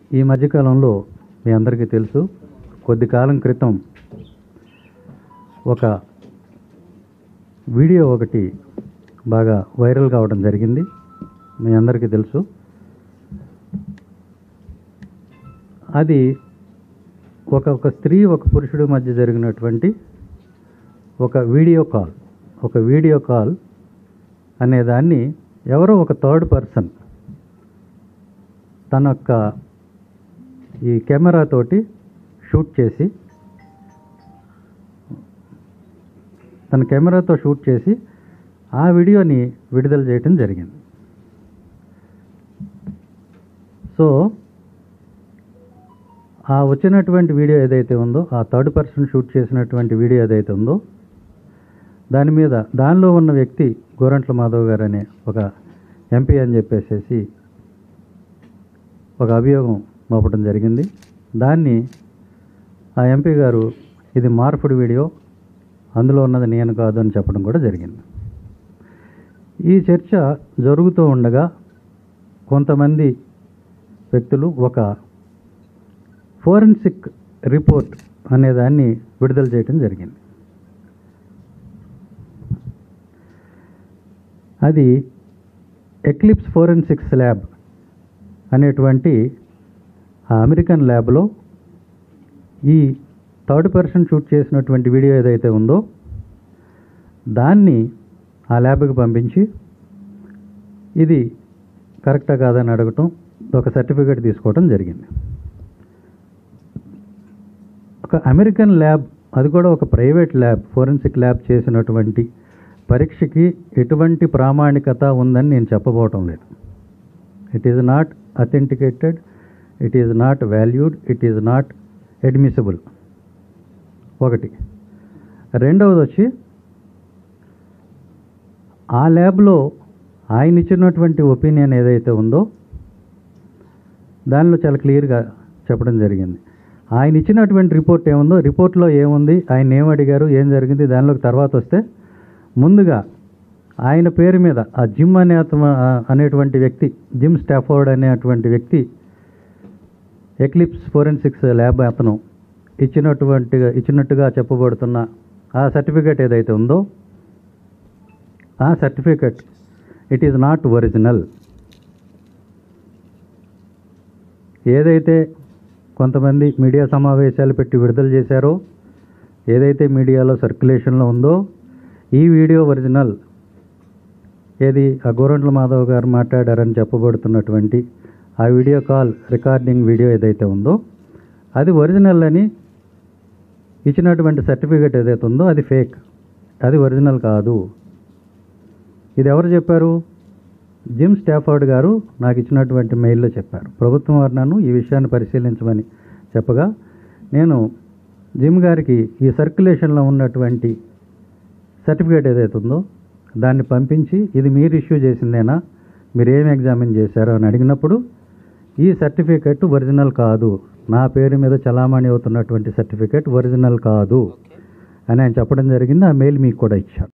ఈ మధ్యకాలంలో మీ అందరికీ తెలుసు కొద్ది కాలం క్రితం ఒక వీడియో ఒకటి బాగా వైరల్ కావడం జరిగింది మీ అందరికీ తెలుసు అది ఒక ఒక స్త్రీ ఒక పురుషుడి మధ్య జరిగినటువంటి ఒక వీడియో కాల్ ఒక వీడియో కాల్ అనే దాన్ని ఎవరో ఒక థర్డ్ పర్సన్ తన యొక్క ఈ కెమెరా తోటి షూట్ చేసి తన కెమెరాతో షూట్ చేసి ఆ వీడియోని విడుదల చేయటం జరిగింది సో ఆ వచ్చినటువంటి వీడియో ఏదైతే ఉందో ఆ థర్డ్ పర్సన్ షూట్ చేసినటువంటి వీడియో ఏదైతే ఉందో దాని మీద దానిలో ఉన్న వ్యక్తి గోరంట్ల మాధవ్ గారు అనే ఒక ఎంపీ అని చెప్పేసేసి ఒక అభియోగం మోపడం జరిగింది దాన్ని ఆ ఎంపీ గారు ఇది మార్పుడు వీడియో అందులో ఉన్నది నేను కాదు అని చెప్పడం కూడా జరిగింది ఈ చర్చ జరుగుతూ ఉండగా కొంతమంది వ్యక్తులు ఒక ఫోరెన్సిక్ రిపోర్ట్ అనే దాన్ని విడుదల చేయడం జరిగింది అది ఎక్లిప్స్ ఫోరెన్సిక్స్ ల్యాబ్ అనేటువంటి ఆ అమెరికన్ ల్యాబ్లో ఈ థర్డ్ పర్సన్ షూట్ చేసినటువంటి వీడియో ఏదైతే ఉందో దాన్ని ఆ ల్యాబ్కి పంపించి ఇది కరెక్టా కాదని అడగటం ఒక సర్టిఫికేట్ తీసుకోవడం జరిగింది ఒక అమెరికన్ ల్యాబ్ అది కూడా ఒక ప్రైవేట్ ల్యాబ్ ఫోరెన్సిక్ ల్యాబ్ చేసినటువంటి పరీక్షకి ఎటువంటి ప్రామాణికత ఉందని నేను చెప్పబోవటం లేదు it is not authenticated it is not valued it is not admissible ఒకటి రెండవది వచ్చి ఆ ల్యాబ్లో ఆయన ఇచ్చినటువంటి ఒపీనియన్ ఏదైతే ఉందో దానిలో చాలా క్లియర్గా చెప్పడం జరిగింది ఆయన ఇచ్చినటువంటి రిపోర్ట్ ఏముందో రిపోర్ట్లో ఏముంది ఆయన ఏం అడిగారు ఏం జరిగింది దానిలోకి తర్వాత వస్తే ముందుగా ఆయన పేరు మీద ఆ జిమ్ అనే అతను- ఆ అనేటువంటి వ్యక్తి జిమ్ స్టాఫోర్డ్ అనేటువంటి వ్యక్తి ఎక్లిప్స్ ఫోరెన్సిక్స్ ల్యాబ్ అతను ఇచ్చినటువంటిగా ఇచ్చినట్టుగా చెప్పబడుతున్న ఆ సర్టిఫికేట్ ఏదైతే ఉందో ఆ certificate it is not original ఏదైతే కొంతమంది మీడియా సమావేశాలు పెట్టి విడుదల చేశారో ఏదైతే మీడియాలో సర్క్యులేషన్లో ఉందో ఈ వీడియో ఒరిజినల్ ఏది ఆ గోరంట్ల మాధవ్ గారు మాట్లాడారని చెప్పబడుతున్నటువంటి ఆ వీడియో కాల్ రికార్డింగ్ వీడియో ఏదైతే ఉందో అది ఒరిజినల్ అని ఇచ్చినటువంటి సర్టిఫికేట్ ఏదైతే ఉందో అది ఫేక్ అది ఒరిజినల్ కాదు ఇది ఎవరు చెప్పారు జిమ్ స్టాఫర్డ్ గారు నాకు ఇచ్చినటువంటి మెయిల్లో చెప్పారు ప్రభుత్వం వారు నన్ను ఈ విషయాన్ని పరిశీలించమని చెప్పగా నేను జిమ్ గారికి ఈ సర్క్యులేషన్లో ఉన్నటువంటి సర్టిఫికేట్ ఏదైతే ఉందో దాన్ని పంపించి ఇది మీరు ఇష్యూ చేసిందేనా మీరు ఏం ఎగ్జామిన్ చేశారో అని అడిగినప్పుడు ఈ సర్టిఫికేట్ ఒరిజినల్ కాదు నా పేరు మీద చలామణి అవుతున్నటువంటి సర్టిఫికేట్ ఒరిజినల్ కాదు అని ఆయన చెప్పడం జరిగింది ఆ మెయిల్ మీకు కూడా ఇచ్చాను